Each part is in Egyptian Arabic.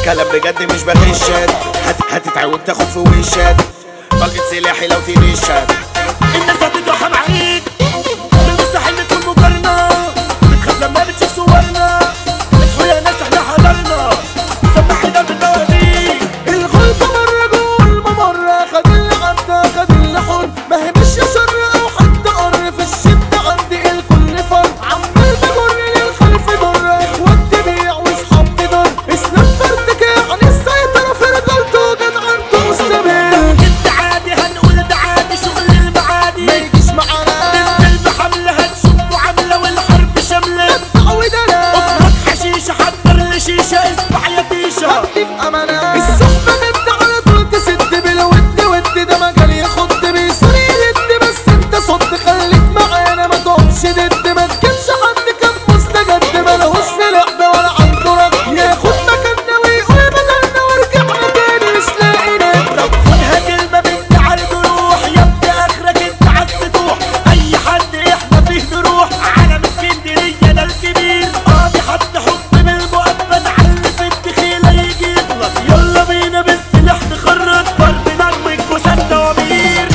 كلام بجد مش بغشك هت... هتتعود تاخد في وشك طلقة سلاحي لو تنشك الناس هتتوحى معاك من المستحيل تكون مقارنة بتخاف لما بتشوف صورنا اصحوا يا ناس احنا حضرنا سمعنا بالموازين الغلطة مرة جوه الممرة خد اللي عدى خد اللي حر ما هي مش شر او حتى قر في الشدة عندي الكل فر عمال بجر للخلف ضر اخوات تبيع واصحاب تضر اسلام فردك يعني السيطرة في رجالته وجدعنته مستمر انت عادي هنقول ده عادي شغل المعادي ما يجيش معانا ننزل بحملة هتشوف معاملة والحرب شاملة تعود انا اضغط حشيشة حضر لي شيشة اسمع يا تيشة هدي بأمانة الصحبة بنت على طول تسد بالود ود ده مجال ياخد بيصير يد بس انت صد خليك معانا ما تقفش ضد ما تجيبش حد كان مستجد ملهوش في لعبة ولا عنده رد ياخد مكاننا ويقول بدلنا ورجعنا تاني مش لاقي نبرة طب خدها كلمة بنت عرض روح يا ابني اخرك انت عالسطوح اي حد احنا فيه نروح علم اسكندرية ده الكبير قاضي حد حكم بالمؤبد على اللي في الدخيلة يجي يغلط يلا بينا بالسلاح نخرج ضرب نار والجثث دوامير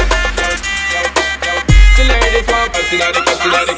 The ladies want us, you know the cuss, you know the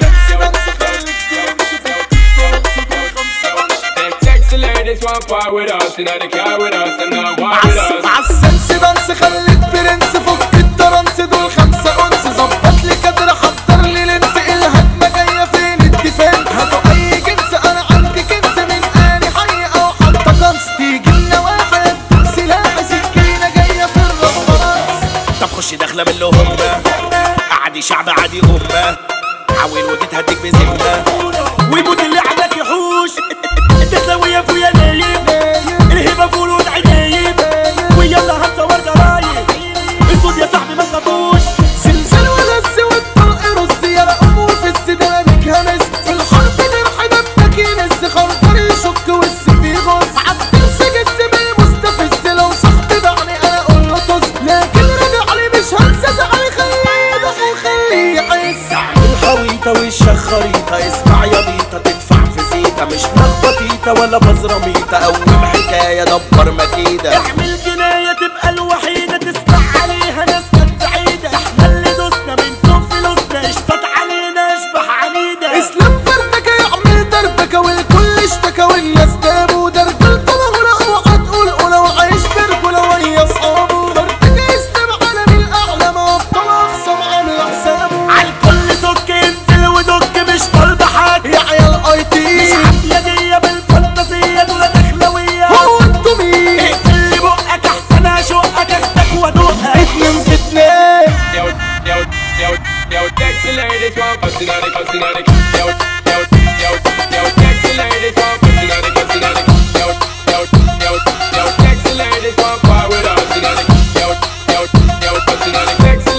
Them sexy ladies want part with us, you know the car with us, and not war with us. عالسنس دانس خليك برنس فك الترنس دول خمسة أنس ظبط لي كادر حضر لي لنس الهجمة جاية فين الديفنس هاتوا أي جنس أنا عندي كنز من آني حي أو حتى قنص تيجي لنا واحد سلاح سكينة جاية في الرصاص طب خش داخلة من اللي هم عادي شعب عادي أمة حاول وجيت هديك بذمة ويموت اللي عندك يحوش انت سوي يا ابويا نايم الهبه فول والعجايب ويلا هنصور جرايب الصوت يا صاحبي ما تخافوش زلزال ولز والطلق رز يا رقم وفي الزدانك همس في الحرب جرح دمك ينز خنطر يشك والسيف يغص عبد سجس بالمستفز لو صاحبي دعني انا اقول له طز لكن رجع لي مش هنسى زعلي خليه يدق وخليه يحس الخريطة والشخ خريطة اسمع يا بيطة تدفع في زيطة مش لخبطيطة ولا بزرميطة قوم حكاية دبر مكيدة اعمل جناية تبقى الوحيدة تسمع عليها ناس كانت بعيدة احنا اللي دوسنا من فوق فلوسنا اشتط علينا اشبح عنيدة اسلام فردك يعمل دربكة والكل اشتكى والناس تابوا ده رجالته مغرق وهتقول ولو عايش برجولة ويا اصحابه فردك اسلام عالمي الاعلى ما ابطال اخصم عامل حسابه عالكل سك انزل ودك مش طالبة حاجة يا عيال اي مش تي عافية دي بالفانتازية دول دخلوية هو انتوا مين اقفل لي بقك احسن اشقك اخدك وادوقك اتنين في اتنين Yo, yo, yo, yo, sexy ladies want us, you know the cuss, you know the Yo, yo, yo, yo, sexy ladies want us, you know the cuss, you know the Yo, yo, yo, yo, sexy ladies want part with us, you know the Yo, yo, yo, cuss, you know the sexy